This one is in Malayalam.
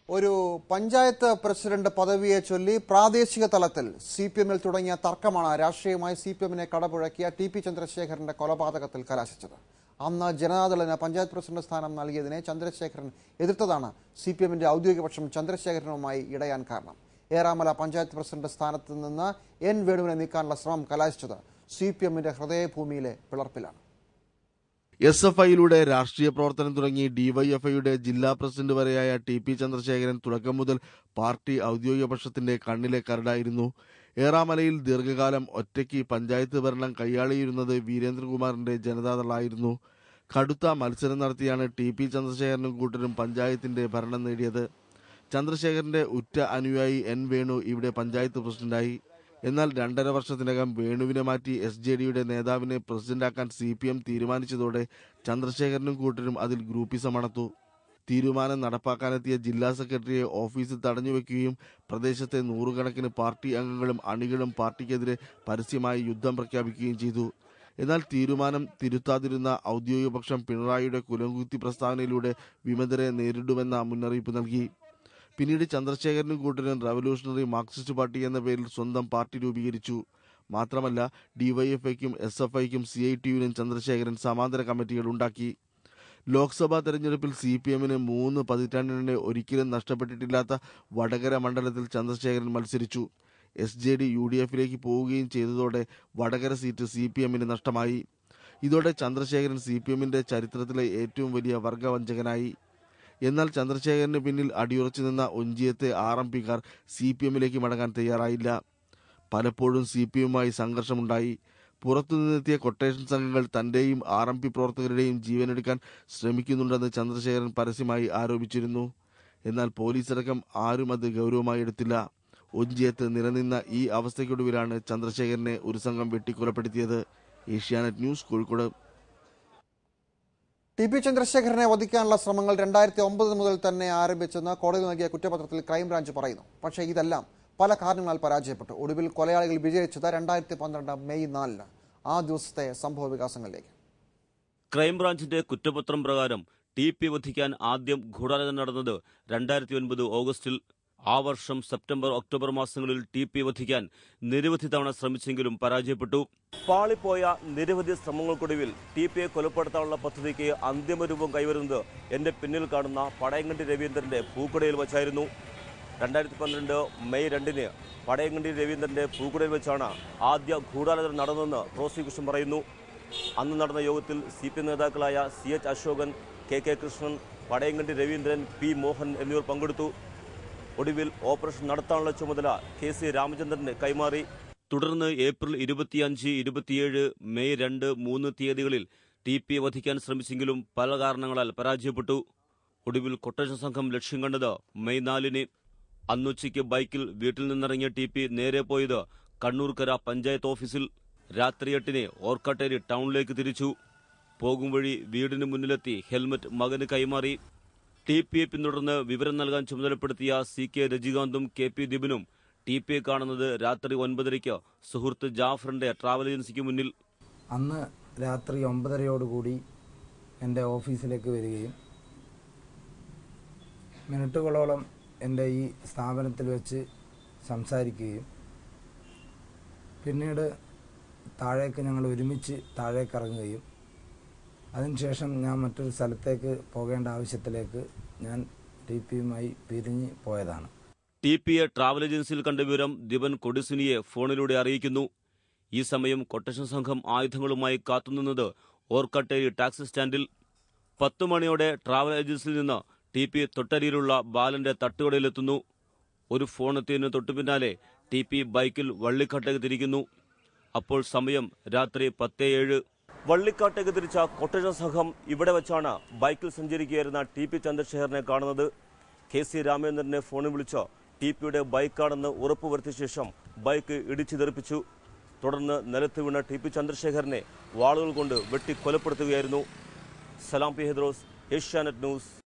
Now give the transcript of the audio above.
ഒരു പഞ്ചായത്ത് പ്രസിഡന്റ് പദവിയെ ചൊല്ലി പ്രാദേശിക തലത്തിൽ സി പി എമ്മിൽ തുടങ്ങിയ തർക്കമാണ് രാഷ്ട്രീയമായി സി പി എമ്മിനെ കടപുഴക്കിയ ടി പി ചന്ദ്രശേഖരന്റെ കൊലപാതകത്തിൽ കലാശിച്ചത് അന്ന് ജനതാദളിന് പഞ്ചായത്ത് പ്രസിഡന്റ് സ്ഥാനം നൽകിയതിനെ ചന്ദ്രശേഖരൻ എതിർത്തതാണ് സി പി എമ്മിന്റെ ഔദ്യോഗിക പക്ഷം ചന്ദ്രശേഖരനുമായി ഇടയാൻ കാരണം ഏറാമല പഞ്ചായത്ത് പ്രസിഡന്റ് സ്ഥാനത്ത് നിന്ന് എൻ വേണുവിനെ നീക്കാനുള്ള ശ്രമം കലാശിച്ചത് സി പി എമ്മിന്റെ ഹൃദയഭൂമിയിലെ പിളർപ്പിലാണ് എസ് എഫ് ഐയിലൂടെ രാഷ്ട്രീയ പ്രവർത്തനം തുടങ്ങി ഡിവൈഎഫ്ഐയുടെ ജില്ലാ പ്രസിഡന്റ് വരെയായ ടി പി ചന്ദ്രശേഖരൻ തുടക്കം മുതൽ പാർട്ടി ഔദ്യോഗിക പക്ഷത്തിന്റെ കണ്ണിലെ കരടായിരുന്നു ഏറാമലയിൽ ദീർഘകാലം ഒറ്റയ്ക്ക് പഞ്ചായത്ത് ഭരണം കൈയാളിയിരുന്നത് വീരേന്ദ്രകുമാറിന്റെ ജനതാദളായിരുന്നു കടുത്ത മത്സരം നടത്തിയാണ് ടി പി ചന്ദ്രശേഖരനും കൂട്ടരും പഞ്ചായത്തിന്റെ ഭരണം നേടിയത് ചന്ദ്രശേഖരന്റെ ഉറ്റ അനുയായി എൻ വേണു ഇവിടെ പഞ്ചായത്ത് പ്രസിഡന്റായി എന്നാൽ രണ്ടര വർഷത്തിനകം വേണുവിനെ മാറ്റി എസ് ജെ ഡിയുടെ നേതാവിനെ പ്രസിഡന്റാക്കാൻ സി പി എം തീരുമാനിച്ചതോടെ ചന്ദ്രശേഖരനും കൂട്ടരും അതിൽ ഗ്രൂപ്പിസം അണത്തു തീരുമാനം നടപ്പാക്കാനെത്തിയ ജില്ലാ സെക്രട്ടറിയെ ഓഫീസിൽ തടഞ്ഞുവെക്കുകയും പ്രദേശത്തെ നൂറുകണക്കിന് പാർട്ടി അംഗങ്ങളും അണികളും പാർട്ടിക്കെതിരെ പരസ്യമായി യുദ്ധം പ്രഖ്യാപിക്കുകയും ചെയ്തു എന്നാൽ തീരുമാനം തിരുത്താതിരുന്ന ഔദ്യോഗിക പക്ഷം പിണറായിയുടെ കുലംകുത്തി പ്രസ്താവനയിലൂടെ വിമതരെ നേരിടുമെന്ന മുന്നറിയിപ്പ് നൽകി പിന്നീട് ചന്ദ്രശേഖരനും കൂട്ടരും റവല്യൂഷണറി മാർക്സിസ്റ്റ് പാർട്ടി എന്ന പേരിൽ സ്വന്തം പാർട്ടി രൂപീകരിച്ചു മാത്രമല്ല ഡിവൈഎഫ്ഐക്കും എസ് എഫ് ഐക്കും സി ഐ ടിയുവിനും ചന്ദ്രശേഖരൻ സമാന്തര കമ്മിറ്റികൾ ഉണ്ടാക്കി ലോക്സഭാ തെരഞ്ഞെടുപ്പിൽ സി പി എമ്മിന് മൂന്ന് പതിറ്റാണ്ടിനിടെ ഒരിക്കലും നഷ്ടപ്പെട്ടിട്ടില്ലാത്ത വടകര മണ്ഡലത്തിൽ ചന്ദ്രശേഖരൻ മത്സരിച്ചു S J D U D എഫിലേക്ക് പോവുകയും ചെയ്തതോടെ വടകര സീറ്റ് സി പി എമ്മിന് നഷ്ടമായി ഇതോടെ ചന്ദ്രശേഖരൻ സി പി എമ്മിന്റെ ചരിത്രത്തിലെ ഏറ്റവും വലിയ വർഗവഞ്ചകനായി എന്നാൽ ചന്ദ്രശേഖരന് പിന്നിൽ അടിയുറച്ചു നിന്ന ഒഞ്ചിയത്തെ ആർ എം പിക്കാർ സി പി എമ്മിലേക്ക് മടങ്ങാൻ തയ്യാറായില്ല പലപ്പോഴും സി പി എമ്മുമായി സംഘർഷമുണ്ടായി പുറത്തുനിന്നെത്തിയ കൊട്ടേഷൻ സംഘങ്ങൾ തന്റെയും ആർ എം പി പ്രവർത്തകരുടെയും ജീവനെടുക്കാൻ ശ്രമിക്കുന്നുണ്ടെന്ന് ചന്ദ്രശേഖരൻ പരസ്യമായി ആരോപിച്ചിരുന്നു എന്നാൽ പോലീസടക്കം ആരും അത് ഗൗരവമായി എടുത്തില്ല ഒഞ്ചിയത്ത് നിലനിന്ന ഈ അവസ്ഥയ്ക്കൊടുവിലാണ് ചന്ദ്രശേഖരനെ ഒരു സംഘം വെട്ടിക്കൊലപ്പെടുത്തിയത് ഏഷ്യാനെറ്റ് ന്യൂസ് കോഴിക്കോട് ടി പി ചന്ദ്രശേഖരനെ വധിക്കാനുള്ള ശ്രമങ്ങൾ രണ്ടായിരത്തി ഒമ്പത് മുതൽ തന്നെ ആരംഭിച്ചെന്ന് കോടതി നൽകിയ കുറ്റപത്രത്തിൽ ക്രൈംബ്രാഞ്ച് പറയുന്നു പക്ഷേ ഇതെല്ലാം പല കാരണങ്ങളാൽ പരാജയപ്പെട്ടു ഒടുവിൽ കൊലയാളികൾ വിജയിച്ചത് രണ്ടായിരത്തി പന്ത്രണ്ട് മെയ് നാലിന് ആ ദിവസത്തെ സംഭവ വികാസങ്ങളിലേക്ക് ക്രൈംബ്രാഞ്ചിന്റെ കുറ്റപത്രം പ്രകാരം ടി പി വധിക്കാൻ ആദ്യം ഗൂഢാലോചന നടന്നത് രണ്ടായിരത്തി ഒൻപത് ഓഗസ്റ്റിൽ ആ വർഷം സെപ്റ്റംബർ ഒക്ടോബർ മാസങ്ങളിൽ ടി പി വധിക്കാൻ നിരവധി തവണ ശ്രമിച്ചെങ്കിലും പരാജയപ്പെട്ടു പാളിപ്പോയ നിരവധി ശ്രമങ്ങൾക്കൊടുവിൽ ടി പിയെ കൊലപ്പെടുത്താനുള്ള പദ്ധതിക്ക് അന്തിമരൂപം കൈവരുന്നത് എന്റെ പിന്നിൽ കാണുന്ന പടയങ്കണ്ടി രവീന്ദ്രന്റെ പൂക്കുടയിൽ വച്ചായിരുന്നു രണ്ടായിരത്തി പന്ത്രണ്ട് മെയ് രണ്ടിന് പടയങ്കണ്ടി രവീന്ദ്രന്റെ പൂക്കുടയിൽ വെച്ചാണ് ആദ്യ ഗൂഢാലോചന നടന്നതെന്ന് പ്രോസിക്യൂഷൻ പറയുന്നു അന്ന് നടന്ന യോഗത്തിൽ സി പി നേതാക്കളായ സി എച്ച് അശോകൻ കെ കെ കൃഷ്ണൻ പടയങ്കണ്ടി രവീന്ദ്രൻ പി മോഹൻ എന്നിവർ പങ്കെടുത്തു ഒടുവിൽ ഓപ്പറേഷൻ നടത്താനുള്ള ചുമതല കെ സി രാമചന്ദ്രന് കൈമാറി തുടർന്ന് ഏപ്രിൽ ഇരുപത്തിയഞ്ച് ഇരുപത്തിയേഴ് മെയ് രണ്ട് മൂന്ന് തീയതികളിൽ ടി പി വധിക്കാൻ ശ്രമിച്ചെങ്കിലും പല കാരണങ്ങളാൽ പരാജയപ്പെട്ടു ഒടുവിൽ കൊട്ടേഷൻ സംഘം ലക്ഷ്യം കണ്ടത് മെയ് നാലിന് അന്നുച്ചയ്ക്ക് ബൈക്കിൽ വീട്ടിൽ നിന്നിറങ്ങിയ ടി പി നേരെ പോയത് കണ്ണൂർക്കര പഞ്ചായത്ത് ഓഫീസിൽ രാത്രി എട്ടിന് ഓർക്കാട്ടേരി ടൗണിലേക്ക് തിരിച്ചു പോകും വഴി വീടിന് മുന്നിലെത്തി ഹെൽമറ്റ് മകന് കൈമാറി ടി പിയെ പിന്തുടർന്ന് വിവരം നൽകാൻ ചുമതലപ്പെടുത്തിയ സി കെ രജികാന്തും കെ പി ദിബിനും ടി പിയെ കാണുന്നത് രാത്രി ഒൻപതരയ്ക്ക് സുഹൃത്ത് ജാഫറിന്റെ ട്രാവൽ ഏജൻസിക്ക് മുന്നിൽ അന്ന് രാത്രി ഒമ്പതരയോടുകൂടി എൻ്റെ ഓഫീസിലേക്ക് വരികയും മിനിറ്റുകളോളം എൻ്റെ ഈ സ്ഥാപനത്തിൽ വെച്ച് സംസാരിക്കുകയും പിന്നീട് താഴേക്ക് ഞങ്ങൾ ഒരുമിച്ച് താഴേക്ക് ഇറങ്ങുകയും അതിനുശേഷം ഞാൻ മറ്റൊരു സ്ഥലത്തേക്ക് പോകേണ്ട ആവശ്യത്തിലേക്ക് ഞാൻ ടി പിയുമായി പിരിഞ്ഞ് പോയതാണ് ടി പിയെ ട്രാവൽ ഏജൻസിയിൽ കണ്ട വിവരം ദിവൻ കൊടിസുനിയെ ഫോണിലൂടെ അറിയിക്കുന്നു ഈ സമയം കൊട്ടേഷൻ സംഘം ആയുധങ്ങളുമായി കാത്തുനിന്നത് ഓർക്കട്ടേരി ടാക്സി സ്റ്റാൻഡിൽ പത്തു മണിയോടെ ട്രാവൽ ഏജൻസിയിൽ നിന്ന് ടി പി തൊട്ടരിയിലുള്ള ബാലന്റെ തട്ടുകടയിലെത്തുന്നു ഒരു ഫോൺ എത്തിയതിന് തൊട്ടുപിന്നാലെ ടി പി ബൈക്കിൽ വള്ളിക്കാട്ടേക്ക് തിരിക്കുന്നു അപ്പോൾ സമയം രാത്രി പത്തേ ഏഴ് വള്ളിക്കാട്ടേക്ക് തിരിച്ച കൊട്ടേഷൻ സംഘം ഇവിടെ വെച്ചാണ് ബൈക്കിൽ സഞ്ചരിക്കുകയായിരുന്ന ടി പി ചന്ദ്രശേഖരനെ കാണുന്നത് കെ സി രാമേന്ദ്രനെ ഫോണിൽ വിളിച്ച് ടി പിയുടെ ബൈക്കാണെന്ന് ഉറപ്പുവരുത്തിയ ശേഷം ബൈക്ക് ഇടിച്ചു തെറിപ്പിച്ചു തുടർന്ന് നിലത്ത് വീണ ടി പി ചന്ദ്രശേഖരനെ വാളുകൾ കൊണ്ട് വെട്ടി കൊലപ്പെടുത്തുകയായിരുന്നു സലാം പി ഹെദ്രോസ് ഏഷ്യാനെറ്റ് ന്യൂസ്